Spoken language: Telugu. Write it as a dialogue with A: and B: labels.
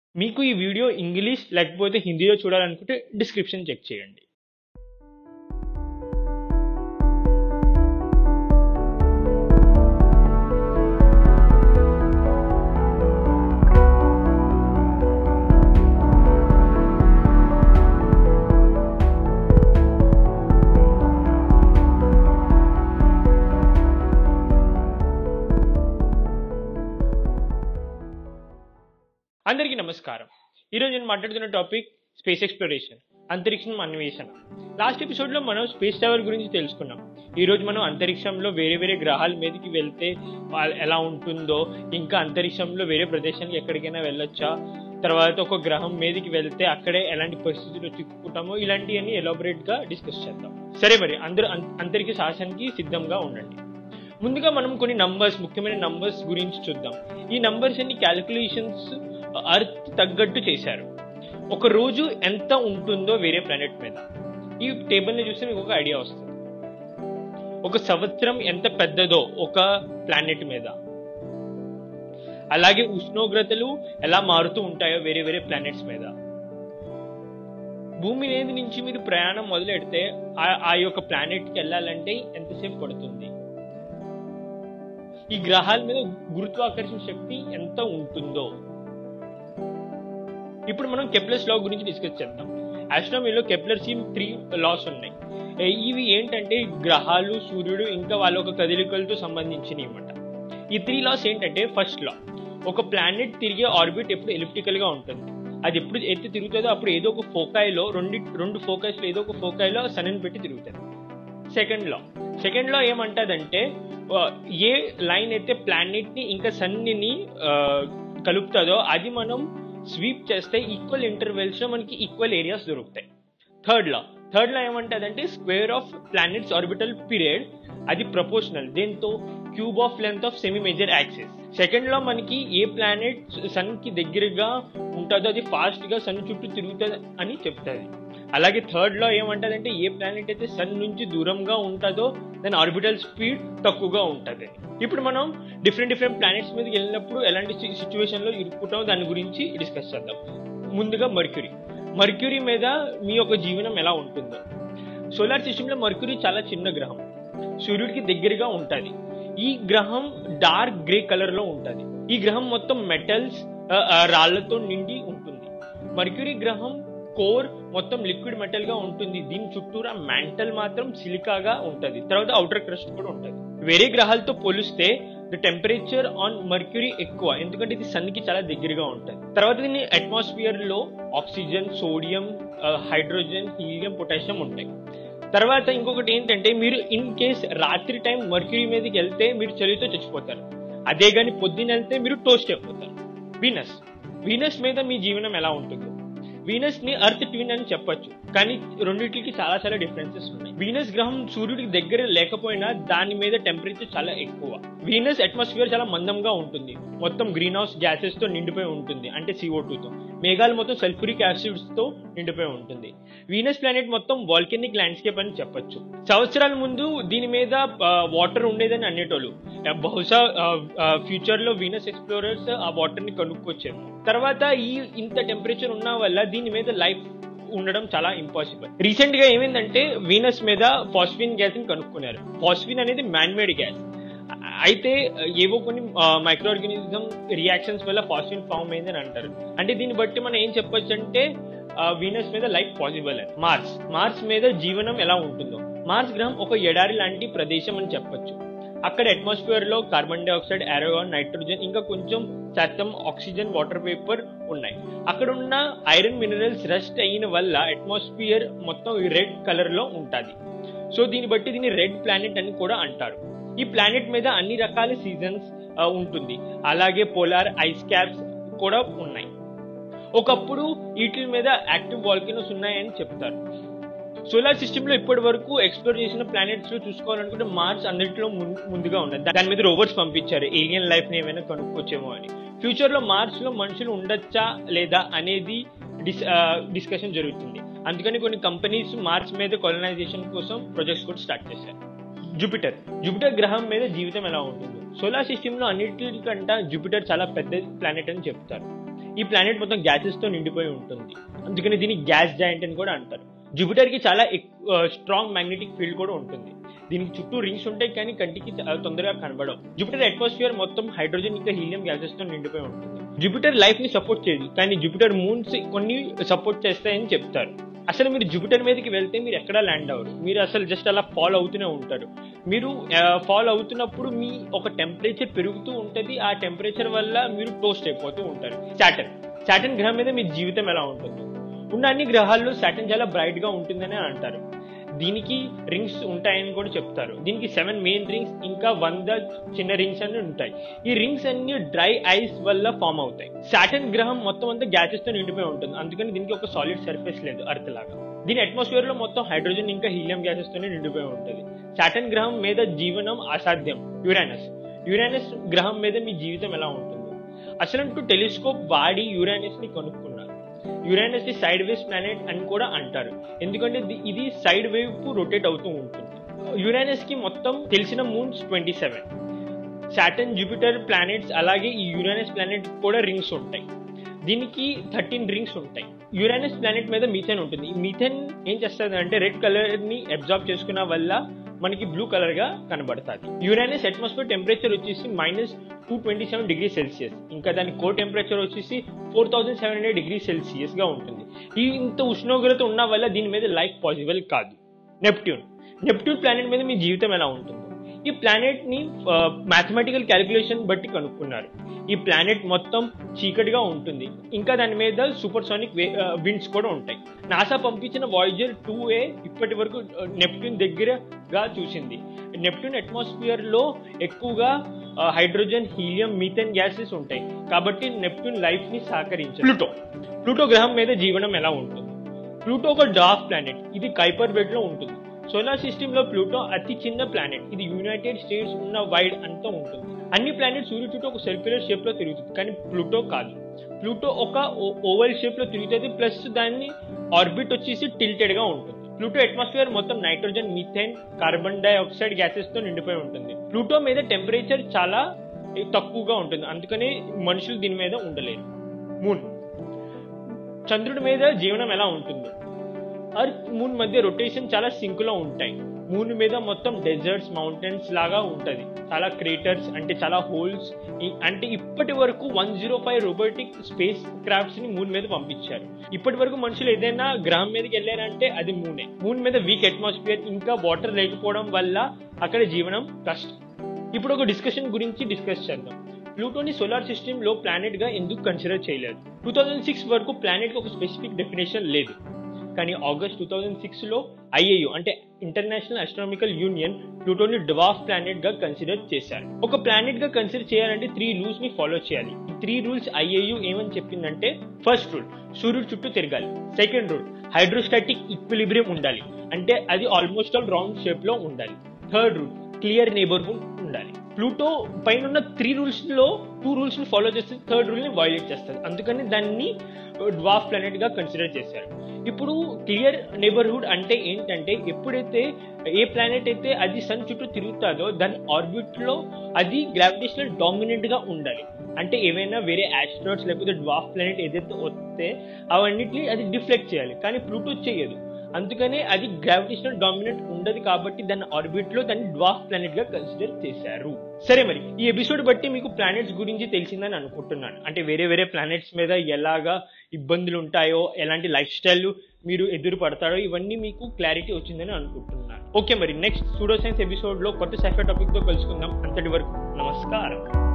A: మీకు ఈ వీడియో ఇంగ్లీష్ లేకపోతే హిందీలో చూడాలనుకుంటే డిస్క్రిప్షన్ చెక్ చేయండి అందరికీ నమస్కారం ఈరోజు నేను మాట్లాడుతున్న టాపిక్ స్పేస్ ఎక్స్ప్లోరేషన్ అంతరిక్షం అన్వేషణ లాస్ట్ ఎపిసోడ్ లో మనం స్పేస్ టవర్ గురించి తెలుసుకున్నాం ఈ రోజు మనం అంతరిక్షంలో వేరే వేరే గ్రహాల మీదకి వెళ్తే వా- ఎలా ఉంటుందో ఇంకా అంతరిక్షంలో వేరే ప్రదేశానికి ఎక్కడికైనా వెళ్ళొచ్చా తర్వాత ఒక గ్రహం మీదకి వెళ్తే అక్కడే ఎలాంటి పరిస్థితుల్లో చిక్కుకుంటామో ఇలాంటివన్నీ ఎలాబొరేట్ గా డిస్కస్ చేద్దాం సరే మరి అందరూ అం- అంతరిక్ష శాసనకి సిద్ధంగా ఉండండి ముందుగా మనం కొన్ని నంబర్స్ ముఖ్యమైన నంబర్స్ గురించి చూద్దాం ఈ నంబర్స్ అన్ని క్యాలిక్యులేషన్స్ అర్త్ తగ్గట్టు చేశారు ఒక రోజు ఎంత ఉంటుందో వేరే ప్లానెట్ మీద ఈ టేబుల్ ని చూస్తే మీకు ఒక ఐడియా వస్తుంది ఒక సంవత్సరం ఎంత పెద్దదో ఒక ప్లానెట్ మీద అలాగే ఉష్ణోగ్రతలు ఎలా మారుతూ ఉంటాయో వేరే వేరే ప్లానెట్స్ మీద భూమి మీద నుంచి మీరు ప్రయాణం మొదలెడితే ఆ- ఆ యొక్క ప్లానెట్ కి వెళ్ళాలంటే ఎంతసేపు పడుతుంది ఈ గ్రహాల మీద గురుత్వాకర్షణ శక్తి ఎంత ఉంటుందో ఇప్పుడు మనం కెప్లర్స్ లా గురించి డిస్కస్ చేద్దాం ఆస్ట్రానమీలో కెప్లర్ సీమ్ త్రీ లాస్ ఉన్నాయి ఏ, ఇవి ఏంటంటే గ్రహాలు సూర్యుడు ఇంకా వాళ్ళ ఒక కదలికలతో సంబంధించినవి అనమాట ఈ త్రీ లాస్ ఏంటంటే ఫస్ట్ లా ఒక ప్లానెట్ తిరిగే ఆర్బిట్ ఎప్పుడు ఎలిప్టికల్ గా ఉంటుంది అది ఎప్పుడు ఎత్తి తిరుగుతుందో అప్పుడు ఏదో ఒక ఫోకాయిలో రెండు రెండు ఫోకస్ లో ఏదో ఒక ఫోకాయిలో సన్ పెట్టి తిరుగుతుంది సెకండ్ లా సెకండ్ లా ఏమంటదంటే ఆ, ఏ లైన్ అయితే ప్లానెట్ ని ఇంకా సన్ ని ఆ, కలుపుతుందో అది మనం స్వీప్ చేస్తే ఈక్వల్ ఇంటర్వెల్స్ లో మనకి ఈక్వల్ ఏరియాస్ దొరుకుతాయి థర్డ్ లా థర్డ్ లా ఏమంటదంటే square of planets orbital period అది ప్రపోర్షనల్ దీంతో cube of length of semi major axis second లో మనకి ఏ ప్లానెట్ సన్ కి దగ్గరగా ఉంటుందో అది ఫాస్ట్ గా సన్ చుట్టూ తిరుగుతుంది అని చెప్తుంది అలాగే థర్డ్ లో ఏమంటదంటే ఏ ప్లానెట్ అయితే సన్ నుంచి దూరంగా ఉంటుందో దాని ఆర్బిటల్ స్పీడ్ తక్కువగా ఉంటుంది ఇప్పుడు మనం డిఫరెంట్ డిఫరెంట్ ప్లానెట్స్ మీదకి వెళ్ళినప్పుడు ఎలాంటి సిచ్యువేషన్ లో ఇరుక్కుంటామో దాని గురించి డిస్కస్ చేద్దాం ముందుగా మర్క్యూరీ మర్క్యూరీ మీద మీ యొక్క జీవనం ఎలా ఉంటుందో సోలార్ సిస్టమ్ లో మర్క్యూరీ చాలా చిన్న గ్రహం సూర్యుడికి దగ్గరగా ఉంటది ఈ గ్రహం డార్క్ గ్రే కలర్ లో ఉంటది ఈ గ్రహం మొత్తం మెటల్స్ రాళ్లతో నిండి ఉంటుంది మర్క్యూరీ గ్రహం కోర్ మొత్తం లిక్విడ్ మెటల్ గా ఉంటుంది దీని చుట్టూరా మ్యాంటల్ మాత్రం సిలికాగా ఉంటది తర్వాత అవుటర్ క్రస్ట్ కూడా ఉంటది వేరే గ్రహాలతో పోలిస్తే ద టెంపరేచర్ ఆన్ మర్క్యూరీ ఎక్కువ ఎందుకంటే ఇది సన్ కి చాలా దగ్గరగా ఉంటది తర్వాత దీని అట్మాస్ఫియర్ లో oxygen sodium hydrogen helium potassium ఉంటాయి తర్వాత ఇంకొకటి ఏంటంటే మీరు ఇన్ కేస్ రాత్రి టైం మర్క్యూరీ మీదకి వెళ్తే మీరు చలితో చచ్చిపోతారు అదే గాని పొద్దున్న వెళ్తే మీరు టోస్ట్ అయిపోతారు వీనస్ వీనస్ మీద మీ జీవనం ఎలా ఉంటుంది వీనస్ ని అర్త్ ట్విన్ అని చెప్పొచ్చు కానీ రెండింటికి చాలా చాలా డిఫరెన్సెస్ ఉన్నాయి వీనస్ గ్రహం సూర్యుడికి దగ్గర లేకపోయినా దాని మీద టెంపరేచర్ చాలా ఎక్కువ వీనస్ అట్మాస్ఫియర్ చాలా మందంగా ఉంటుంది మొత్తం గ్రీన్ హౌస్ గ్యాసెస్ తో నిండిపోయి ఉంటుంది అంటే CO2 తో మేఘాలు మొత్తం సల్ఫ్యూరిక్ యాసిడ్స్ తో నిండిపోయి ఉంటుంది వీనస్ ప్లానెట్ మొత్తం వాల్కెనిక్ ల్యాండ్స్కేప్ అని చెప్పొచ్చు సంవత్సరాల ముందు దీని మీద వాటర్ ఉండేదని అనేటోళ్ళు ఆ, బహుశా ఫ్యూచర్ లో వీనస్ ఎక్స్ప్లోరర్స్ ఆ వాటర్ ని కనుక్కొచ్చారు తర్వాత ఈ ఇంత టెంపరేచర్ ఉన్న వల్ల దీని మీద లైఫ్ ఉండడం చాలా ఇంపాసిబుల్ రీసెంట్ గా ఏమైందంటే వీనస్ మీద ఫాస్ఫిన్ గ్యాస్ ని కనుక్కున్నారు ఫాస్ఫిన్ అనేది మ్యాన్ మేడ్ గ్యాస్ అయితే ఏవో కొన్ని మైక్రో ఆర్గానిజం రియాక్షన్స్ వల్ల ఫాస్ఫిన్ ఫామ్ అయిందని అంటారు అంటే దీన్ని బట్టి మనం ఏం చెప్పొచ్చు అంటే వీనస్ మీద లైఫ్ పాసిబుల్ అని మార్స్ మార్స్ మీద జీవనం ఎలా ఉంటుందో మార్స్ గ్రహం ఒక ఎడారి లాంటి ప్రదేశం అని చెప్పొచ్చు అక్కడ అట్మాస్ఫియర్ లో కార్బన్ డైఆక్సైడ్ ఆరోగాన్ నైట్రోజన్ ఇంకా కొంచెం శాతం ఆక్సిజన్ వాటర్ వేపర్ ఉన్నాయి అక్కడ ఉన్న ఐరన్ మినరల్స్ రస్ట్ అయిన వల్ల అట్మాస్ఫియర్ మొత్తం రెడ్ కలర్ లో ఉంటుంది సో దీన్ని బట్టి దీన్ని రెడ్ ప్లానెట్ అని కూడా అంటారు ఈ ప్లానెట్ మీద అన్ని రకాల సీజన్స్ ఉంటుంది అలాగే పోలార్ ఐస్ క్యాప్స్ కూడా ఉన్నాయి ఒకప్పుడు వీటి మీద యాక్టివ్ వాల్కెనోస్ ఉన్నాయని చెప్తారు సోలార్ సిస్టమ్ లో ఇప్పటి వరకు ఎక్స్ప్లోర్ చేసిన ప్లానెట్స్ లో చూసుకోవాలనుకుంటే మార్స్ అన్నిటిలో ముం- ముందుగా ఉన్నది దాని మీద రోబోట్స్ పంపించారు ఏలియన్ లైఫ్ ని ఏమైనా కనుక్కోవచ్చేమో అని ఫ్యూచర్ లో మార్స్ లో మనుషులు ఉండొచ్చా లేదా అనేది డిస్ డిస్కషన్ జరుగుతుంది అందుకని కొన్ని కంపెనీస్ మార్స్ మీద కొలనైజేషన్ కోసం ప్రాజెక్ట్స్ కూడా స్టార్ట్ చేశారు జూపిటర్ జూపిటర్ గ్రహం మీద జీవితం ఎలా ఉంటుందో సోలార్ సిస్టమ్ లో అన్నిటికంటే జూపిటర్ చాలా పెద్ద ప్లానెట్ అని చెప్తారు ఈ ప్లానెట్ మొత్తం గ్యాసెస్ తో నిండిపోయి ఉంటుంది అందుకని దీన్ని గ్యాస్ జాయింట్ అని కూడా అంటారు జూపిటర్ కి చాలా స్ట్రాంగ్ మ్యాగ్నెటిక్ ఫీల్డ్ కూడా ఉంటుంది దీనికి చుట్టూ రింగ్స్ ఉంటాయి కానీ కంటికి చ- తొందరగా కనబడవు జూపిటర్ అట్మాస్ఫియర్ మొత్తం హైడ్రోజన్ ఇంకా హీలియం గ్యాసెస్ తో నిండిపోయి ఉంటుంది జూపిటర్ లైఫ్ ని సపోర్ట్ చేయదు కానీ జూపిటర్ మూన్స్ కొన్ని సపోర్ట్ చేస్తాయని చెప్తారు అసలు మీరు జూపిటర్ మీదకి వెళ్తే మీరు ఎక్కడా ల్యాండ్ అవ్వరు మీరు అసలు జస్ట్ అలా ఫాలో అవుతూనే ఉంటారు మీరు ఫాలో అవుతున్నప్పుడు మీ ఒక టెంపరేచర్ పెరుగుతూ ఉంటది ఆ టెంపరేచర్ వల్ల మీరు టోస్ట్ అయిపోతూ ఉంటారు సాటర్న్ సాటర్న్ గ్రహం మీద మీ జీవితం ఎలా ఉంటుంది ఉన్న అన్ని గ్రహాల్లో సాటర్న్ చాలా బ్రైట్ గా ఉంటుందని అంటారు దీనికి రింగ్స్ ఉంటాయని కూడా చెప్తారు దీనికి సెవెన్ మెయిన్ రింగ్స్ ఇంకా వంద చిన్న రింగ్స్ అన్ని ఉంటాయి ఈ రింగ్స్ అన్ని డ్రై ఐస్ వల్ల ఫామ్ అవుతాయి సాటర్న్ గ్రహం మొత్తం అంతా గ్యాసెస్ తో నిండిపోయి ఉంటుంది అందుకని దీనికి ఒక సాలిడ్ సర్ఫేస్ లేదు అర్త్ లాగా దీని అట్మాస్ఫియర్ లో మొత్తం హైడ్రోజన్ ఇంకా హీలియం గ్యాసెస్ తోనే నిండిపోయి ఉంటుంది సాటర్న్ గ్రహం మీద జీవనం అసాధ్యం యురానస్ యురానస్ గ్రహం మీద మీ జీవితం ఎలా ఉంటుంది అసలు టెలిస్కోప్ వాడి యురానస్ ని కనుక్కున్నారు Uranus the sideways planet అని కూడా అంటారు ఎందుకంటే ఇది- ఇది సైడ్ వైపు రొటేట్ అవుతూ ఉంటుంది యురానస్ కి మొత్తం తెలిసిన moons twenty seven Saturn Jupiter planets అలాగే ఈ యురానస్ ప్లానెట్ కూడా రింగ్స్ ఉంటాయి దీనికి థర్టీన్ రింగ్స్ ఉంటాయి యురానస్ ప్లానెట్ మీద మీథేన్ ఉంటుంది ఈ మీథేన్ ఏం చేస్తుంది అంటే రెడ్ కలర్ ని అబ్జార్బ్ చేసుకున్న వల్ల మనకి బ్లూ కలర్ గా కనబడుతుంది యురానస్ అట్మాస్ఫియర్ టెంపరేచర్ వచ్చేసి minus two twenty seven degree Celsius ఇంకా దాని కో టెంపరేచర్ వచ్చేసి four thousand seven hundred degree Celsius గా ఉంటుంది ఈ ఇంత ఉష్ణోగ్రత ఉన్న వల్ల దీని మీద లైఫ్ పాసిబుల్ కాదు నెప్ట్యూన్ నెప్ట్యూన్ ప్లానెట్ మీద మీ జీవితం ఎలా ఉంటుంది ఈ ప్లానెట్ ని మ్యాథమెటికల్ క్యాలిక్యులేషన్ బట్టి కనుక్కున్నారు ఈ ప్లానెట్ మొత్తం చీకటిగా ఉంటుంది ఇంకా దాని మీద సూపర్ సోనిక్ విండ్స్ కూడా ఉంటాయి నాసా పంపించిన వాయిజర్ టూ ఏ ఇప్పటి వరకు నెప్ట్యూన్ దగ్గరగా చూసింది నెప్ట్యూన్ అట్మాస్ఫియర్ లో ఎక్కువగా హైడ్రోజన్ హీలియం మీథేన్ గ్యాసెస్ ఉంటాయి కాబట్టి నెప్ట్యూన్ లైఫ్ ని సహకరించదు ప్లూటో ప్లూటో గ్రహం మీద జీవనం ఎలా ఉంటుంది ప్లూటో ఒక డార్క్ ప్లానెట్ ఇది కైపర్ బెడ్ లో ఉంటుంది సోలార్ సిస్టమ్ లో ప్లూటో అతి చిన్న ప్లానెట్ ఇది యునైటెడ్ స్టేట్స్ ఉన్న వైడ్ అంతా ఉంటుంది అన్ని ప్లానెట్ సూర్యుడు చుట్టూ ఒక సర్క్యులర్ షేప్ లో తిరుగుతుంది కానీ ప్లూటో కాదు ప్లూటో ఒక ఓవల్ షేప్ లో తిరుగుతుంది ప్లస్ దాన్ని ఆర్బిట్ వచ్చేసి టిల్టెడ్ గా ఉంటుంది ప్లూటో అట్మాస్ఫియర్ మొత్తం nitrogen methane carbon dioxide gases తో నిండిపోయి ఉంటుంది ప్లూటో మీద టెంపరేచర్ చాలా తక్కువగా ఉంటుంది అందుకనే మనుషులు దీని మీద ఉండలేరు మూన్ చంద్రుడి మీద జీవనం ఎలా ఉంటుందో అర్త్ మూన్ మధ్య రొటేషన్ చాలా సింక్ లో ఉంటాయి మూన్ మీద మొత్తం డెజర్ట్స్ మౌంటైన్స్ లాగా ఉంటది చాలా క్రేటర్స్ అంటే చాలా హోల్స్ అంటే ఇప్పటి వరకు one zero five robotic spacecrafts ని మూన్ మీద పంపించారు ఇప్పటి వరకు మనుషులు ఏదైనా గ్రహం మీదకి వెళ్ళారంటే అది మూనే మూన్ మీద వీక్ అట్మాస్ఫియర్ ఇంకా వాటర్ లేకపోవడం వల్ల అక్కడ జీవనం కష్టం ఇప్పుడు ఒక డిస్కషన్ గురించి డిస్కస్ చేద్దాం ప్లూటోని సోలార్ సిస్టమ్ లో ప్లానెట్ గా ఎందుకు కన్సిడర్ చేయలేదు టూ థౌజండ్ సిక్స్ వరకు ప్లానెట్ కి ఒక స్పెసిఫిక్ డెఫినేషన్ లేదు కానీ ఆగస్ట్ టూ థౌజండ్ సిక్స్ లో ఐఏయు అంటే ఇంటర్నేషనల్ ఆస్ట్రానమికల్ యూనియన్ ప్లూటోని డ్వార్ఫ్ ప్లానెట్ గా కన్సిడర్ చేశారు ఒక ప్లానెట్ గా కన్సిడర్ చేయాలంటే త్రీ రూల్స్ ని ఫాలో చేయాలి ఈ త్రీ రూల్స్ ఐఏయు ఏమని చెప్పిందంటే ఫస్ట్ రూల్ సూర్యుడు చుట్టూ తిరగాలి సెకండ్ రూల్ హైడ్రోస్టాటిక్ ఈక్విలిబ్రియం ఉండాలి అంటే అది ఆల్మోస్ట్ ఆల్ రౌండ్ షేప్ లో ఉండాలి థర్డ్ రూల్ క్లియర్ నేబర్హుడ్ ఉండాలి ప్లూటో పైన ఉన్న త్రీ రూల్స్ లో టూ రూల్స్ ని ఫాలో చేస్తే థర్డ్ రూల్ ని వైలేట్ చేస్తారు అందుకని దాన్ని డ్వార్ఫ్ ప్లానెట్ గా కన్సిడర్ చేశారు ఇప్పుడు క్లియర్ నేబర్హుడ్ అంటే ఏంటంటే ఎప్పుడైతే ఏ ప్లానెట్ అయితే అది సన్ చుట్టూ తిరుగుతుందో దాని ఆర్బిట్ లో అది గ్రావిటేషనల్ డామినెంట్ గా ఉండాలి అంటే ఏవైనా వేరే ఆస్ట్రాయిడ్స్ లేకపోతే డ్వార్ఫ్ ప్లానెట్ ఏదైతే వస్తే అవన్నిటిని అది డిఫ్లెక్ట్ చేయాలి కానీ ప్లూటో చేయదు అందుకనే అది గ్రావిటేషనల్ డామినెంట్ ఉండదు కాబట్టి దాని ఆర్బిట్ లో దాన్ని డ్వార్ఫ్ ప్లానెట్ గా కన్సిడర్ చేశారు సరే మరి ఈ ఎపిసోడ్ బట్టి మీకు ప్లానెట్స్ గురించి తెలిసిందని అనుకుంటున్నాను అంటే వేరే వేరే ప్లానెట్స్ మీద ఎలాగా ఇబ్బందులు ఉంటాయో ఎలాంటి లైఫ్ స్టైల్ మీరు ఎదురు పడతారో ఇవన్నీ మీకు క్లారిటీ వచ్చిందని అనుకుంటున్నాను ఓకే మరి నెక్స్ట్ సూడో సైన్స్ ఎపిసోడ్ లో కొత్త సైఫర్ టాపిక్ తో కలుసుకుందాం అంతటి వరకు నమస్కారం